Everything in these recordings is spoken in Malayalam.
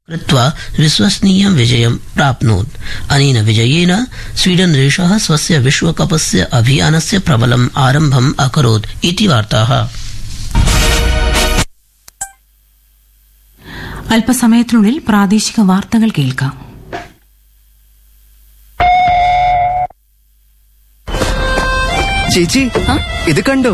कृत्वा विश्वसनीयं विजयं प्राप्नोत् अनेन विजयेन स्वीडन देशः स्वस्य विश्वकपस्य अभियानस्य प्रबलम् आरम्भम् अकरोत् इति वार्ताः അല്പസമയത്തിനുള്ളിൽ പ്രാദേശിക വാർത്തകൾ കേൾക്കാം ചേച്ചി ഇത് കണ്ടോ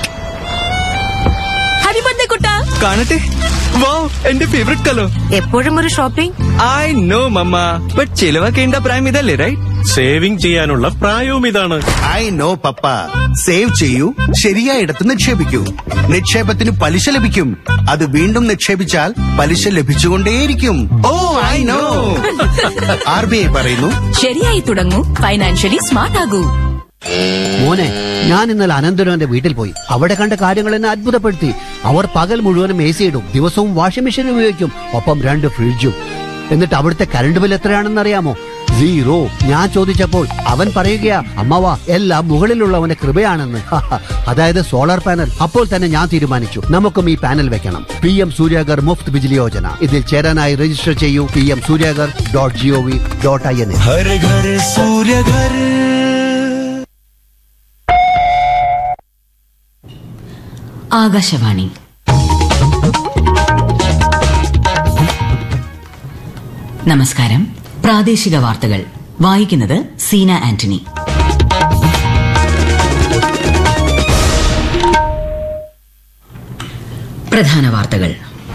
ഹരിബന്ധെ കുട്ട കാണട്ടെ വൗ എന്റെ ഫേവറേറ്റ് കളർ എപ്പോഴും ഒരു ഷോപ്പിംഗ് ഐ നോ മമ്മ ബട്ട് ചിലവാക്കേണ്ട പ്രായം ഇതല്ലേ റൈറ്റ് സേവിംഗ് ചെയ്യാനുള്ള പ്രായവും ഇതാണ് ഐ നോ പപ്പ സേവ് ചെയ്യൂ ശരിയായിടത്ത് നിക്ഷേപിക്കൂ നിക്ഷേപത്തിന് പലിശ ലഭിക്കും അത് വീണ്ടും നിക്ഷേപിച്ചാൽ പലിശ ലഭിച്ചുകൊണ്ടേയിരിക്കും oh I know R B I പറയുന്നു ശരിയായി തുടങ്ങൂ ഫൈനാൻഷ്യലി സ്മാർട്ട് ആകൂ മോനെ ഞാൻ ഇന്നലെ അനന്തരവന്റെ വീട്ടിൽ പോയി അവിടെ കണ്ട കാര്യങ്ങൾ എന്നെ അത്ഭുതപ്പെടുത്തി അവർ പകൽ മുഴുവനും എ സി ഇടും ദിവസവും വാഷിംഗ് മെഷീൻ ഉപയോഗിക്കും ഒപ്പം രണ്ട് ഫ്രിഡ്ജും എന്നിട്ട് അവിടുത്തെ കറണ്ട് ബിൽ എത്രയാണെന്ന് അറിയാമോ സീറോ ഞാൻ ചോദിച്ചപ്പോൾ അവൻ പറയുകയാ അമ്മവ എല്ലാം മുകളിലുള്ളവന്റെ കൃപയാണെന്ന് അതായത് സോളാർ പാനൽ അപ്പോൾ തന്നെ ഞാൻ തീരുമാനിച്ചു നമുക്കും ഈ പാനൽ വെക്കണം പി എം സൂര്യാഗർ മുഫ്ത് ബിജ്ലി യോജന ഇതിൽ ചേരാനായി രജിസ്റ്റർ ചെയ്യൂ P M Suryaghar dot G O V dot I N Har Ghar Surya Ghar Akashvani നമസ്കാരം പ്രാദേശിക വാർത്തകൾ വായിക്കുന്നത് സീന ആന്റണി പ്രധാന വാർത്തകൾ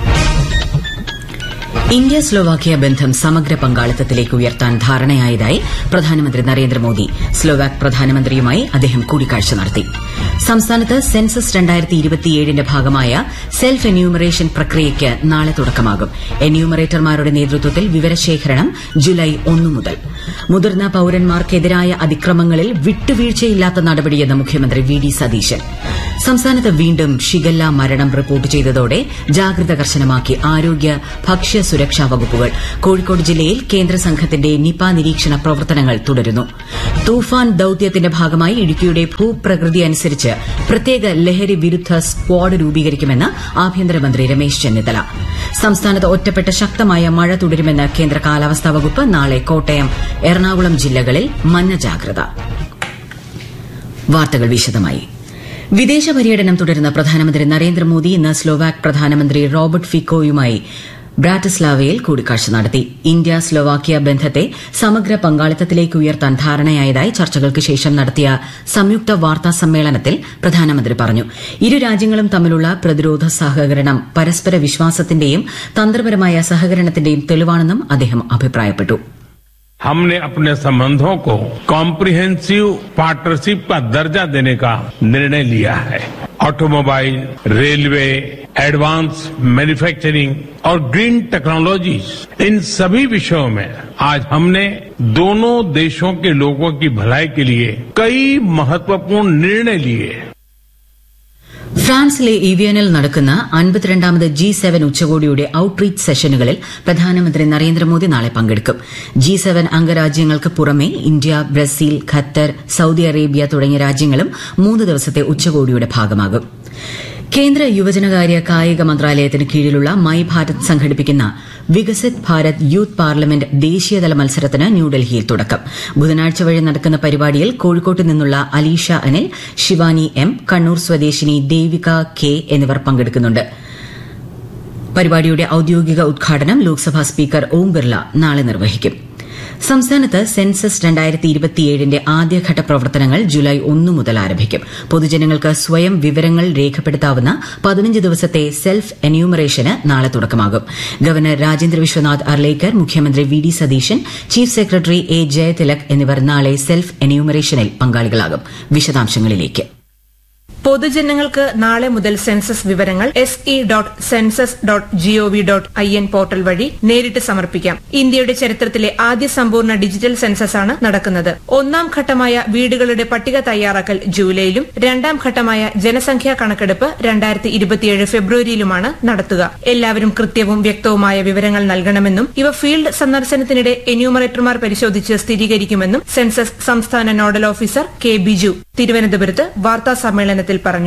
ഇന്ത്യ സ്ലോവാക്യ ബന്ധം സമഗ്ര പങ്കാളിത്തത്തിലേക്ക് ഉയർത്താൻ ധാരണയായതായി പ്രധാനമന്ത്രി നരേന്ദ്രമോദി സ്ലോവാക് പ്രധാനമന്ത്രിയുമായി അദ്ദേഹം കൂടിക്കാഴ്ച നടത്തി സംസ്ഥാനത്ത് സെൻസസ് രണ്ടായിരത്തി ഇരുപത്തിയേഴിന്റെ ഭാഗമായ സെൽഫ് എന്യൂമറേഷൻ പ്രക്രിയയ്ക്ക് നാളെ തുടക്കമാകും എന്യൂമറേറ്റർമാരുടെ നേതൃത്വത്തിൽ വിവരശേഖരണം ജൂലൈ ഒന്നു മുതൽ മുതിർന്ന പൌരന്മാർക്കെതിരായ അതിക്രമങ്ങളിൽ വിട്ടുവീഴ്ചയില്ലാത്ത നടപടിയെന്ന് മുഖ്യമന്ത്രി വി ഡി സതീശൻ സംസ്ഥാനത്ത് വീണ്ടും ഷിഗല്ല മരണം റിപ്പോർട്ട് ചെയ്തതോടെ ജാഗ്രത കർശനമാക്കി ആരോഗ്യ ഭക്ഷ്യ സുരക്ഷാ വകുപ്പുകൾ കോഴിക്കോട് ജില്ലയിൽ കേന്ദ്ര സംഘത്തിന്റെ നിപ നിരീക്ഷണ പ്രവർത്തനങ്ങൾ തുടരുന്നു തൂഫാൻ ദൌത്യത്തിന്റെ ഭാഗമായി ഇടുക്കിയുടെ ഭൂപ്രകൃതി അനുസരിച്ച് പ്രത്യേക ലഹരി വിരുദ്ധ സ്ക്വാഡ് രൂപീകരിക്കുമെന്ന് ആഭ്യന്തരമന്ത്രി രമേശ് ചെന്നിത്തല സംസ്ഥാനത്ത് ഒറ്റപ്പെട്ട ശക്തമായ മഴ തുടരുമെന്ന് കേന്ദ്ര കാലാവസ്ഥാ വകുപ്പ് നാളെ കോട്ടയം എറണാകുളം ജില്ലകളിൽ മഞ്ഞ ജാഗ്രത വാർത്തകൾ വിശദമായി വിദേശ പര്യടനം തുടരുന്ന പ്രധാനമന്ത്രി നരേന്ദ്രമോദി ഇന്ന് സ്ലോവാക് പ്രധാനമന്ത്രി റോബർട്ട് ഫിക്കോയുമായി ബ്രാറ്റിസ്ലാവയിൽ കൂടിക്കാഴ്ച നടത്തി ഇന്ത്യ സ്ലോവാക്യ ബന്ധത്തെ സമഗ്ര പങ്കാളിത്തത്തിലേക്ക് ഉയർത്താൻ ധാരണയായതായി ചർച്ചകൾക്ക് ശേഷം നടത്തിയ സംയുക്ത വാർത്താ സമ്മേളനത്തിൽ പ്രധാനമന്ത്രി പറഞ്ഞു ഇരു രാജ്യങ്ങളും തമ്മിലുള്ള പ്രതിരോധ സഹകരണം പരസ്പര വിശ്വാസത്തിന്റെയും തന്ത്രപരമായ സഹകരണത്തിന്റെയും തെളിവാണെന്നും അദ്ദേഹം അഭിപ്രായപ്പെട്ടു हमने अपने संबंधों को कॉम्प्रिहेंसिव पार्टनरशिप का दर्जा देने का निर्णय लिया है ऑटोमोबाइल रेलवे एडवांस मैन्युफैक्चरिंग और ग्रीन टेक्नोलॉजीज इन सभी विषयों में आज हमने दोनों देशों के लोगों की भलाई के लिए कई महत्वपूर्ण निर्णय लिए ഫ്രാൻസിലെ ഇവിയനിൽ നടക്കുന്ന അൻപത്തിരണ്ടാമത് ജി സെവൻ ഉച്ചകോടിയുടെ ഔട്ട്റീച്ച് സെഷനുകളിൽ പ്രധാനമന്ത്രി നരേന്ദ്രമോദി നാളെ പങ്കെടുക്കും ജി സെവൻ അംഗരാജ്യങ്ങൾക്ക് പുറമെ India Brazil Qatar Saudi Arabia തുടങ്ങിയ രാജ്യങ്ങളും മൂന്ന് ദിവസത്തെ ഉച്ചകോടിയുടെ ഭാഗമാകും കേന്ദ്ര യുവജനകാര്യ കായിക മന്ത്രാലയത്തിന് കീഴിലുള്ള മൈ ഭാരത് സംഘടിപ്പിക്കുന്ന വികസിത് ഭാരത് യൂത്ത് പാർലമെന്റ് ദേശീയതല മത്സരത്തിന് ന്യൂഡൽഹിയിൽ തുടക്കം ബുധനാഴ്ച വഴി നടക്കുന്ന പരിപാടിയിൽ കോഴിക്കോട്ട് നിന്നുള്ള അലീഷ അനിൽ ശിവാനി എം കണ്ണൂർ സ്വദേശിനി ദേവിക കെ എന്നിവർ പങ്കെടുക്കുന്നുണ്ട് പരിപാടിയുടെ ഔദ്യോഗിക ഉദ്ഘാടനം ലോക്സഭാ സ്പീക്കർ ഓം ബിർല നാളെ നിർവഹിക്കും സംസ്ഥാനത്ത് സെൻസസ് രണ്ടായിരത്തി ഇരുപത്തിയേഴിന്റെ ആദ്യഘട്ട പ്രവർത്തനങ്ങൾ ജൂലൈ ഒന്നു മുതൽ ആരംഭിക്കും പൊതുജനങ്ങൾക്ക് സ്വയം വിവരങ്ങൾ രേഖപ്പെടുത്താവുന്ന പതിനഞ്ച് ദിവസത്തെ സെൽഫ് എന്യൂമറേഷന് നാളെ തുടക്കമാകും ഗവർണർ രാജേന്ദ്ര വിശ്വനാഥ് അർലേക്കർ മുഖ്യമന്ത്രി V D Satheesan chief secretary A Jayathilak എന്നിവർ നാളെ സെൽഫ് എന്യൂമറേഷനിൽ പങ്കാളികളാകും വിശദാംശങ്ങളിലേക്ക് പൊതുജനങ്ങൾക്ക് നാളെ മുതൽ സെൻസസ് വിവരങ്ങൾ S E dot census dot G O V dot I N portal വഴി നേരിട്ട് സമർപ്പിക്കാം ഇന്ത്യയുടെ ചരിത്രത്തിലെ ആദ്യ സമ്പൂർണ്ണ ഡിജിറ്റൽ സെൻസസ് ആണ് നടക്കുന്നത് ഒന്നാം ഘട്ടമായ വീടുകളുടെ പട്ടിക തയ്യാറാക്കൽ ജൂലൈയിലും രണ്ടാം ഘട്ടമായ ജനസംഖ്യാ കണക്കെടുപ്പ് രണ്ടായിരത്തി ഇരുപത്തിയേഴ് ഫെബ്രുവരിയിലുമാണ് നടത്തുക എല്ലാവരും കൃത്യവും വ്യക്തവുമായ വിവരങ്ങൾ നൽകണമെന്നും ഇവ ഫീൽഡ് സന്ദർശനത്തിനിടെ എന്യൂമറേറ്റർമാർ പരിശോധിച്ച് സ്ഥിരീകരിക്കുമെന്നും സെൻസസ് സംസ്ഥാന നോഡൽ ഓഫീസർ കെ ബിജു തിരുവനന്തപുരത്ത് വാർത്താ സമ്മേളനത്തിൽ പറഞ്ഞു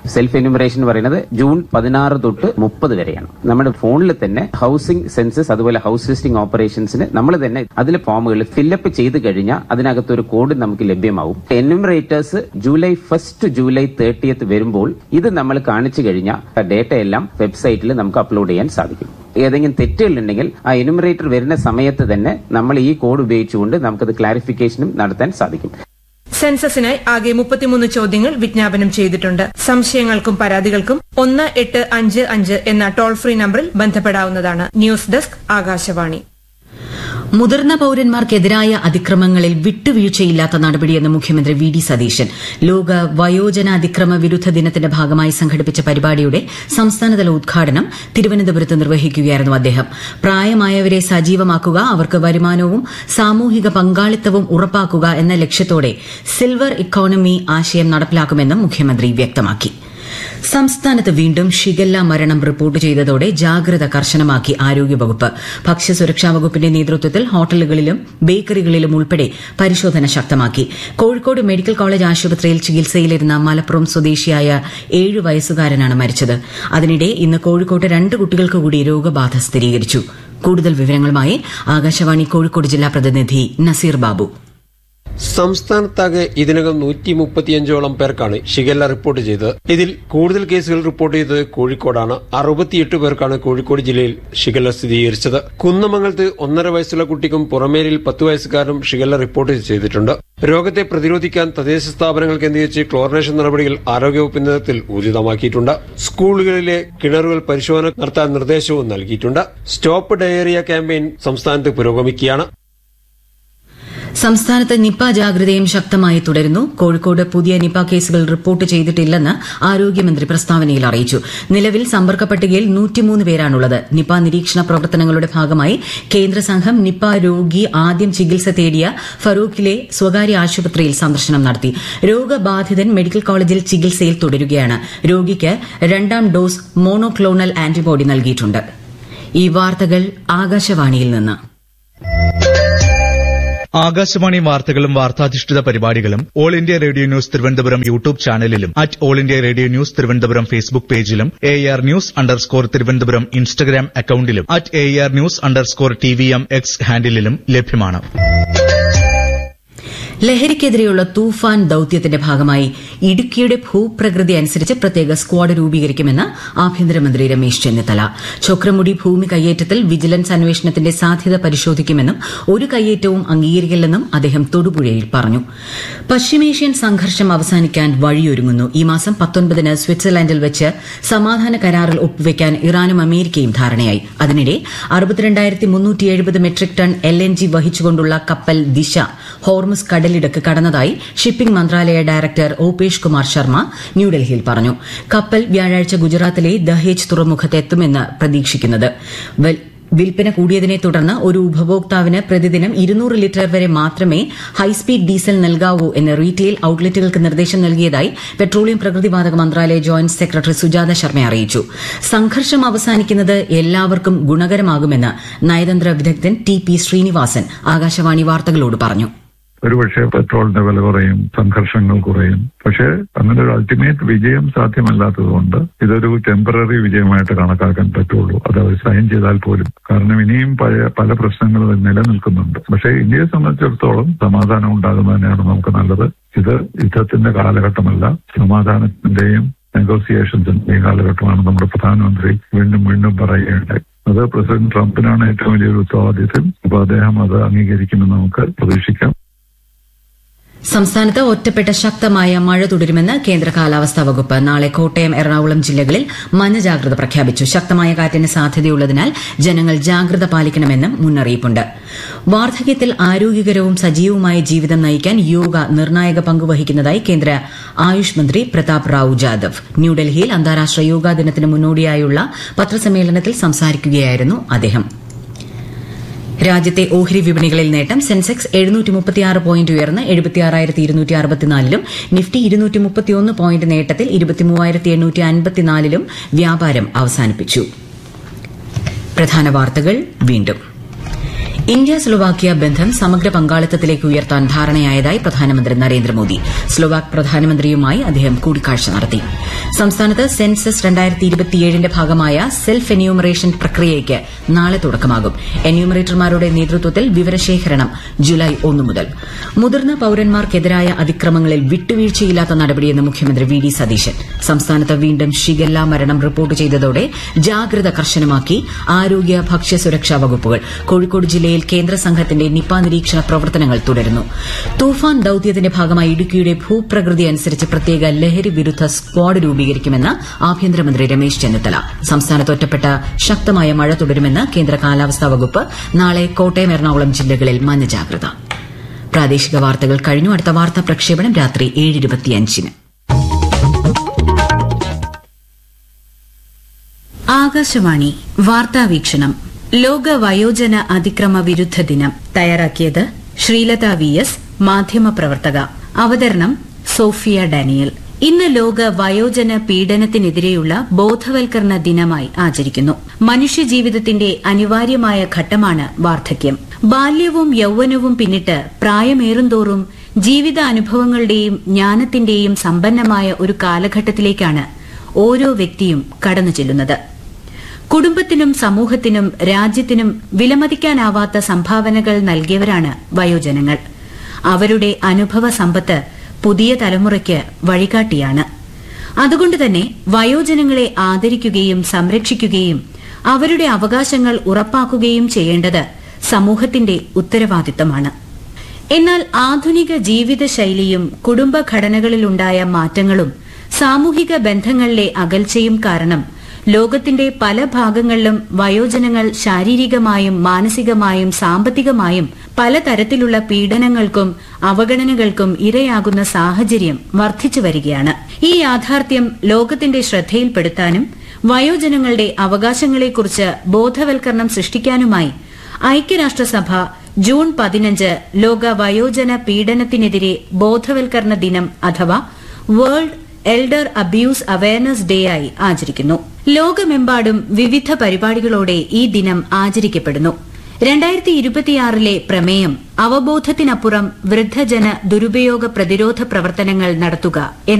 സെൽഫ് എന്യൂമറേഷൻ എന്ന് പറയുന്നത് ജൂൺ പതിനാറ് തൊട്ട് മുപ്പത് വരെയാണ് നമ്മുടെ ഫോണിൽ തന്നെ ഹൗസിംഗ് സെൻസസ് അതുപോലെ ഹൗസ് ലിസ്റ്റിംഗ് ഓപ്പറേഷൻസിന് നമ്മൾ തന്നെ അതിലെ ഫോമുകൾ ഫില്ലപ്പ് ചെയ്ത് കഴിഞ്ഞാൽ അതിനകത്ത് ഒരു കോഡ് നമുക്ക് ലഭ്യമാവും enumerators July first July thirtieth വരുമ്പോൾ ഇത് നമ്മൾ കാണിച്ചു കഴിഞ്ഞാൽ ഡേറ്റ എല്ലാം വെബ്സൈറ്റിൽ നമുക്ക് അപ്ലോഡ് ചെയ്യാൻ സാധിക്കും ഏതെങ്കിലും തെറ്റുകൾ ഉണ്ടെങ്കിൽ ആ എന്യൂമറേറ്റർ വരുന്ന സമയത്ത് തന്നെ നമ്മൾ ഈ കോഡ് ഉപയോഗിച്ചുകൊണ്ട് നമുക്കത് ക്ലാരിഫിക്കേഷനും നടത്താൻ സാധിക്കും സെൻസസിനായി ആകെ മുപ്പത്തിമൂന്ന് ചോദ്യങ്ങൾ വിജ്ഞാപനം ചെയ്തിട്ടുണ്ട് സംശയങ്ങൾക്കും പരാതികൾക്കും ഒന്ന് എട്ട് അഞ്ച് അഞ്ച് എന്ന ടോൾ ഫ്രീ നമ്പറിൽ ബന്ധപ്പെടാവുന്നതാണ് ന്യൂസ് ഡെസ്ക് ആകാശവാണി മുതിർന്ന പൌരന്മാർക്കെതിരായ അതിക്രമങ്ങളിൽ വിട്ടുവീഴ്ചയില്ലാത്ത നടപടിയെന്ന് മുഖ്യമന്ത്രി വി ഡി സതീശൻ ലോക വയോജന അതിക്രമ വിരുദ്ധ ദിനത്തിന്റെ ഭാഗമായി സംഘടിപ്പിച്ച പരിപാടിയുടെ സംസ്ഥാനതല ഉദ്ഘാടനം തിരുവനന്തപുരത്ത് നിർവഹിക്കുകയായിരുന്നു അദ്ദേഹം പ്രായമായവരെ സജീവമാക്കുക അവർക്ക് വരുമാനവും സാമൂഹിക പങ്കാളിത്തവും ഉറപ്പാക്കുക എന്ന ലക്ഷ്യത്തോടെ സിൽവർ ഇക്കോണമി ആശയം നടപ്പിലാക്കുമെന്നും മുഖ്യമന്ത്രി വ്യക്തമാക്കി സംസ്ഥാനത്ത് വീണ്ടും ഷിഗല്ല മരണം റിപ്പോർട്ട് ചെയ്തതോടെ ജാഗ്രത കർശനമാക്കി ആരോഗ്യവകുപ്പ് ഭക്ഷ്യസുരക്ഷാ വകുപ്പിന്റെ നേതൃത്വത്തിൽ ഹോട്ടലുകളിലും ബേക്കറികളിലും ഉൾപ്പെടെ പരിശോധന ശക്തമാക്കി കോഴിക്കോട് മെഡിക്കൽ കോളേജ് ആശുപത്രിയിൽ ചികിത്സയിലിരുന്ന മലപ്പുറം സ്വദേശിയായ ഏഴ് വയസ്സുകാരനാണ് മരിച്ചത് അതിനിടെ ഇന്ന് കോഴിക്കോട്ട് രണ്ട് കുട്ടികൾക്ക് കൂടി രോഗബാധ സ്ഥിരീകരിച്ചു കൂടുതൽ വിവരങ്ങളുമായി ആകാശവാണി കോഴിക്കോട് ജില്ലാ പ്രതിനിധി നസീർ ബാബു സംസ്ഥാനത്താകെ ഇതിനകം നൂറ്റി മുപ്പത്തിയഞ്ചോളം പേർക്കാണ് ഷിഗല്ല റിപ്പോർട്ട് ചെയ്തത് ഇതിൽ കൂടുതൽ കേസുകൾ റിപ്പോർട്ട് ചെയ്തത് കോഴിക്കോടാണ് അറുപത്തിയെട്ട് പേർക്കാണ് കോഴിക്കോട് ജില്ലയിൽ ഷിഗല്ല സ്ഥിരീകരിച്ചത് കുന്നമംഗലത്ത് ഒന്നര വയസ്സുള്ള കുട്ടിക്കും പുറമേരിൽ പത്ത് വയസ്സുകാരനും ഷിഗല്ല റിപ്പോർട്ട് ചെയ്തിട്ടുണ്ട് രോഗത്തെ പ്രതിരോധിക്കാൻ തദ്ദേശ സ്ഥാപനങ്ങൾ കേന്ദ്രീകരിച്ച് ക്ലോറിനേഷൻ നടപടികൾ ആരോഗ്യവകുപ്പ് നേതൃത്വത്തിൽ ഊർജിതമാക്കിയിട്ടുണ്ട് സ്കൂളുകളിലെ കിണറുകൾ പരിശോധന നടത്താൻ നിർദ്ദേശവും നൽകിയിട്ടുണ്ട് സ്റ്റോപ്പ് ഡയേറിയ ക്യാമ്പയിൻ സംസ്ഥാനത്ത് പുരോഗമിക്കുകയാണ് സംസ്ഥാനത്ത് നിപ ജാഗ്രതയും ശക്തമായി തുടരുന്നു കോഴിക്കോട് പുതിയ നിപ കേസുകൾ റിപ്പോർട്ട് ചെയ്തിട്ടില്ലെന്ന് ആരോഗ്യമന്ത്രി പ്രസ്താവനയിൽ അറിയിച്ചു നിലവിൽ സമ്പർക്ക പട്ടികയിൽ നൂറ്റിമൂന്ന് പേരാണുള്ളത് നിപ നിരീക്ഷണ പ്രവർത്തനങ്ങളുടെ ഭാഗമായി കേന്ദ്ര സംഘം നിപ രോഗി ആദ്യം ചികിത്സ തേടിയ ഫറൂഖിലെ സ്വകാര്യ ആശുപത്രിയിൽ സന്ദർശനം നടത്തി രോഗബാധിതൻ മെഡിക്കൽ കോളേജിൽ ചികിത്സയിൽ തുടരുകയാണ് രോഗിക്ക് രണ്ടാം ഡോസ് മോണോക്ലോണൽ ആന്റിബോഡി നൽകിയിട്ടുണ്ട് ഈ വാർത്തകൾ ആകാശവാണിയിൽ നിന്ന് ആകാശവാണി വാർത്തകളും വാർത്താധിഷ്ഠിത പരിപാടികളും all India radio news Thiruvananthapuram YouTube ചാനലിലും at all India radio news Thiruvananthapuram Facebook പേജിലും A R news underscore Thiruvananthapuram Instagram അക്കൌണ്ടിലും at A R news underscore T V M X ഹാൻഡിലും ലഭ്യമാണ് ലഹരിക്കെതിരെയുള്ള തൂഫാൻ ദൌത്യത്തിന്റെ ഭാഗമായി ഇടുക്കിയുടെ ഭൂപ്രകൃതി അനുസരിച്ച് പ്രത്യേക സ്ക്വാഡ് രൂപീകരിക്കുമെന്ന് ആഭ്യന്തരമന്ത്രി രമേശ് ചെന്നിത്തല ചൊക്രമുടി ഭൂമി കയ്യേറ്റത്തിൽ വിജിലൻസ് അന്വേഷണത്തിന്റെ സാധ്യത പരിശോധിക്കുമെന്നും ഒരു കയ്യേറ്റവും അംഗീകരിക്കില്ലെന്നും അദ്ദേഹം തൊടുപുഴയിൽ പറഞ്ഞു പശ്ചിമേഷ്യൻ സംഘർഷം അവസാനിക്കാൻ വഴിയൊരുങ്ങുന്നു ഈ മാസം പത്തൊൻപതിന് സ്വിറ്റ്സർലാൻഡിൽ വെച്ച് സമാധാന കരാറിൽ ഒപ്പുവെക്കാൻ ഇറാനും അമേരിക്കയും ധാരണയായി അതിനിടെ അറുപത്തിരണ്ടായിരത്തി മുന്നൂറ്റി എഴുപത് metric ton L N G വഹിച്ചുകൊണ്ടുള്ള കപ്പൽ ദിശ ഹോർമസ് കടലിടുക്ക് കടന്നതായി ഷിപ്പിംഗ് മന്ത്രാലയ ഡയറക്ടർ ഓപേഷ് കുമാർ ശർമ്മ ന്യൂഡൽഹിയിൽ പറഞ്ഞു കപ്പൽ വ്യാഴാഴ്ച ഗുജറാത്തിലെ ദഹേജ് തുറമുഖത്ത് എത്തുമെന്ന് പ്രതീക്ഷിക്കുന്നത് വിൽപ്പന കൂടിയതിനെ തുടർന്ന് ഒരു ഉപഭോക്താവിന് പ്രതിദിനം ഇരുന്നൂറ് ലിറ്റർ വരെ മാത്രമേ ഹൈസ്പീഡ് ഡീസൽ നൽകാവൂ എന്ന് റീറ്റെയിൽ ഔട്ട്ലെറ്റുകൾക്ക് നിർദ്ദേശം നൽകിയതായി പെട്രോളിയം പ്രകൃതിവാതക മന്ത്രാലയ ജോയിന്റ് സെക്രട്ടറി സുജാത ശർമ്മ അറിയിച്ചു സംഘർഷം അവസാനിക്കുന്നത് എല്ലാവർക്കും ഗുണകരമാകുമെന്ന് നയതന്ത്ര വിദഗ്ധൻ ടി പി ശ്രീനിവാസൻ ആകാശവാണി വാർത്തകളോട് പറഞ്ഞു ഒരുപക്ഷെ പെട്രോളിന്റെ വില കുറയും സംഘർഷങ്ങൾ കുറയും പക്ഷേ അങ്ങനെ ഒരു അൾട്ടിമേറ്റ് വിജയം സാധ്യമല്ലാത്തതുകൊണ്ട് ഇതൊരു ടെമ്പററി വിജയമായിട്ട് കണക്കാക്കാൻ പറ്റുള്ളൂ അത് അവർ സൈൻ ചെയ്താൽ പോലും കാരണം ഇനിയും പഴയ പല പ്രശ്നങ്ങളും നിലനിൽക്കുന്നുണ്ട് പക്ഷേ ഇന്ത്യയെ സംബന്ധിച്ചിടത്തോളം സമാധാനം ഉണ്ടാകുന്നത് തന്നെയാണ് നമുക്ക് നല്ലത് ഇത് യുദ്ധത്തിന്റെ കാലഘട്ടമല്ല സമാധാനത്തിന്റെയും നെഗോസിയേഷൻസിന്റെയും കാലഘട്ടമാണ് നമ്മുടെ പ്രധാനമന്ത്രി വീണ്ടും വീണ്ടും പറയുകയുണ്ടായി അത് പ്രസിഡന്റ് ട്രംപിനാണ് ഏറ്റവും വലിയൊരു ഉത്തരവാദിത്വം അപ്പൊ അദ്ദേഹം അത് അംഗീകരിക്കുമെന്ന് നമുക്ക് പ്രതീക്ഷിക്കാം സംസ്ഥാനത്ത് ഒറ്റപ്പെട്ട ശക്തമായ മഴ തുടരുമെന്ന് കേന്ദ്ര കാലാവസ്ഥാ വകുപ്പ് നാളെ കോട്ടയം എറണാകുളം ജില്ലകളിൽ മഞ്ഞ ജാഗ്രത പ്രഖ്യാപിച്ചു ശക്തമായ കാറ്റിന് സാധ്യതയുള്ളതിനാൽ ജനങ്ങൾ ജാഗ്രത പാലിക്കണമെന്നും മുന്നറിയിപ്പുണ്ട് വാർദ്ധക്യത്തിൽ ആരോഗ്യകരവും സജീവവുമായ ജീവിതം നയിക്കാൻ യോഗ നിർണായക പങ്കുവഹിക്കുന്നതായി കേന്ദ്ര ആയുഷ് മന്ത്രി പ്രതാപ് റാവു ജാദവ് ന്യൂഡൽഹിയിൽ അന്താരാഷ്ട്ര യോഗാ ദിനത്തിന് മുന്നോടിയായുള്ള പത്രസമ്മേളനത്തിൽ സംസാരിക്കുകയായിരുന്നു അദ്ദേഹം രാജ്യത്തെ ഓഹരി വിപണികളിൽ നേട്ടം സെൻസെക്സ് എഴുന്നൂറ്റി മുപ്പത്തിയാറ് പോയിന്റ് ഉയർന്ന് എഴുപത്തിയാറായിരത്തി ഇരുന്നൂറ്റി അറുപത്തിനാലിലും നിഫ്റ്റി ഇരുന്നൂറ്റി മുപ്പത്തിയൊന്ന് പോയിന്റ് നേട്ടത്തിൽ ഇരുപത്തിമൂവായിരത്തി എണ്ണൂറ്റി അൻപത്തിനാലിലും വ്യാപാരം അവസാനിപ്പിച്ചു പ്രധാന വാർത്തകൾ വീണ്ടും ഇന്ത്യ സ്ലൊവാക്യ ബന്ധം സമഗ്ര പങ്കാളിത്തത്തിലേക്ക് ഉയർത്താൻ ധാരണയായതായി പ്രധാനമന്ത്രി നരേന്ദ്രമോദി സ്ലൊവാക് പ്രധാനമന്ത്രിയുമായി അദ്ദേഹം കൂടിക്കാഴ്ച നടത്തി സംസ്ഥാനത്ത് സെൻസസ് ന്റെ ഭാഗമായ സെൽഫ് എന്യൂമറേഷൻ പ്രക്രിയയ്ക്ക് നാളെ തുടക്കമാകും എന്യൂമറേറ്റർമാരുടെ നേതൃത്വത്തിൽ വിവരശേഖരണം ജൂലൈ ഒന്നു മുതൽ മുതിർന്ന പൌരന്മാർക്കെതിരായ അതിക്രമങ്ങളിൽ വിട്ടുവീഴ്ചയില്ലാത്ത നടപടിയെന്ന് മുഖ്യമന്ത്രി വി ഡി സതീശൻ സംസ്ഥാനത്ത് വീണ്ടും ഷിഗല്ല മരണം റിപ്പോർട്ട് ചെയ്തതോടെ ജാഗ്രത കർശനമാക്കി ആരോഗ്യ ഭക്ഷ്യസുരക്ഷാ വകുപ്പുകൾ കോഴിക്കോട് ജില്ലയിൽ കേന്ദ്ര സംഘത്തിന്റെ നിപ നിരീക്ഷണ പ്രവർത്തനങ്ങൾ തുടരുന്നു തൂഫാൻ ദൌത്യത്തിന്റെ ഭാഗമായി ഇടുക്കിയുടെ ഭൂപ്രകൃതി അനുസരിച്ച് പ്രത്യേക ലഹരി വിരുദ്ധ സ്ക്വാഡ് രൂപീകരിക്കുമെന്ന് ആഭ്യന്തരമന്ത്രി രമേശ് ചെന്നിത്തല സംസ്ഥാനത്ത് ഒറ്റപ്പെട്ട ശക്തമായ മഴ തുടരുമെന്ന് കേന്ദ്ര കാലാവസ്ഥാ വകുപ്പ് നാളെ കോട്ടയം എറണാകുളം ജില്ലകളിൽ മഞ്ഞ ജാഗ്രത പ്രാദേശിക വാർത്തകൾ കഴിഞ്ഞു അടുത്ത വാർത്താ പ്രക്ഷേപണം രാത്രി ഏഴ് ഇരുപത്തിയഞ്ചിന് ആകാശവാണി വാർത്താവീക്ഷണം ലോക വയോജന അതിക്രമ വിരുദ്ധ ദിനം തയ്യാറാക്കിയത് ശ്രീലത വി എസ് മാധ്യമപ്രവർത്തക അവതരണം സോഫിയ ഡാനിയൽ ഇന്ന് ലോക വയോജന പീഡനത്തിനെതിരെയുള്ള ബോധവൽക്കരണ ദിനമായി ആചരിക്കുന്നു മനുഷ്യജീവിതത്തിന്റെ അനിവാര്യമായ ഘട്ടമാണ് വാർദ്ധക്യം ബാല്യവും യൌവനവും പിന്നിട്ട് പ്രായമേറുന്തോറും ജീവിതാനുഭവങ്ങളുടെയും ജ്ഞാനത്തിന്റെയും സമ്പന്നമായ ഒരു കാലഘട്ടത്തിലേക്കാണ് ഓരോ വ്യക്തിയും കടന്നു ചെല്ലുന്നത് കുടുംബത്തിനും സമൂഹത്തിനും രാജ്യത്തിനും വിലമതിക്കാനാവാത്ത സംഭാവനകൾ നൽകിയവരാണ് വയോജനങ്ങൾ അവരുടെ അനുഭവ സമ്പത്ത് പുതിയ തലമുറയ്ക്ക് വഴികാട്ടിയാണ് അതുകൊണ്ട് തന്നെ വയോജനങ്ങളെ ആദരിക്കുകയും സംരക്ഷിക്കുകയും അവരുടെ അവകാശങ്ങൾ ഉറപ്പാക്കുകയും ചെയ്യേണ്ടത് സമൂഹത്തിന്റെ ഉത്തരവാദിത്തമാണ് എന്നാൽ ആധുനിക ജീവിതശൈലിയും കുടുംബഘടനകളിലുണ്ടായ മാറ്റങ്ങളും സാമൂഹിക ബന്ധങ്ങളിലെ അകൽച്ചയും കാരണം ലോകത്തിന്റെ പല ഭാഗങ്ങളിലും വയോജനങ്ങൾ ശാരീരികമായും മാനസികമായും സാമ്പത്തികമായും പലതരത്തിലുള്ള പീഡനങ്ങൾക്കും അവഗണനകൾക്കും ഇരയാകുന്ന സാഹചര്യം വർദ്ധിച്ചു വരികയാണ് ഈ യാഥാർത്ഥ്യം ലോകത്തിന്റെ ശ്രദ്ധയിൽപ്പെടുത്താനും വയോജനങ്ങളുടെ അവകാശങ്ങളെക്കുറിച്ച് ബോധവൽക്കരണം സൃഷ്ടിക്കാനുമായി ഐക്യരാഷ്ട്രസഭ ജൂൺ പതിനഞ്ച് ലോക വയോജന പീഡനത്തിനെതിരെ ബോധവൽക്കരണ ദിനം അഥവാ world elder abuse awareness day ആയി ആചരിക്കുന്നു ലോകമെമ്പാടും വിവിധ പരിപാടികളോടെ ഈ ദിനം ആചരിക്കപ്പെടുന്നു രണ്ടായിരത്തി ഇരുപത്തിയാറിലെ പ്രമേയം അവബോധത്തിനപ്പുറം വൃദ്ധജന ദുരുപയോഗ പ്രതിരോധ പ്രവർത്തനങ്ങൾ നടത്തുക